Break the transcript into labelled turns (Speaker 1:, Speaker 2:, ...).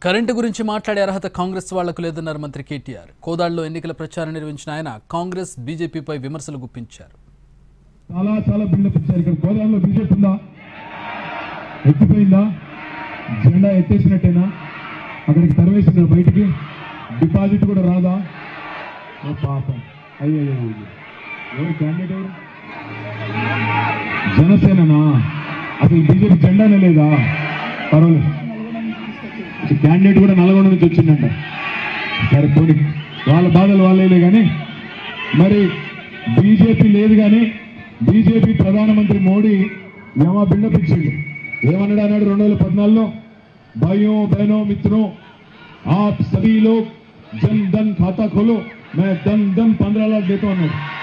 Speaker 1: current గురించి మాట్లాడే అర్హత కాంగ్రెస్ వాళ్లకు లేదన్నారు మంత్రి కేటీఆర్ కోదాడులో ఎన్నికల ప్రచారం నిర్వహించిన ఆయన కాంగ్రెస్ బీజేపీపై విమర్శలు గుప్పించారు
Speaker 2: చాలా చాలా బిల్డప్ ఇచ్చారు ఇక్కడ గోదావరిలో బీజేపీ ఉందా ఎక్కిపోయిందా జెండా ఎత్తేసినట్టేనా అక్కడికి తరివేసిందా బయటికి డిపాజిట్ కూడా రాదా ఓ పాపం అయ్యో ఎవరు క్యాండిడేట్ ఎవరు జనసేననా అసలు బీజేపీ జెండానే లేదా పర్వాలేదు క్యాండిడేట్ కూడా నల్గొండ నుంచి వచ్చిందంట సరే పోనీ వాళ్ళ బాధలు వాళ్ళేలే కానీ మరి బీజేపీ లేదు కానీ బీజేపీ ప్రధానమంత్రి మోడీ ఏమా బిల్డప్ ఇచ్చిండు ఏమన్నాడు అన్నాడు రెండు వేల పద్నాలుగులో భాइयों बहनों मित्रों आप सभी लोग जन धन खाता खोलो मैं धन धन पंद्रह लाख देता हूं అన్నాడు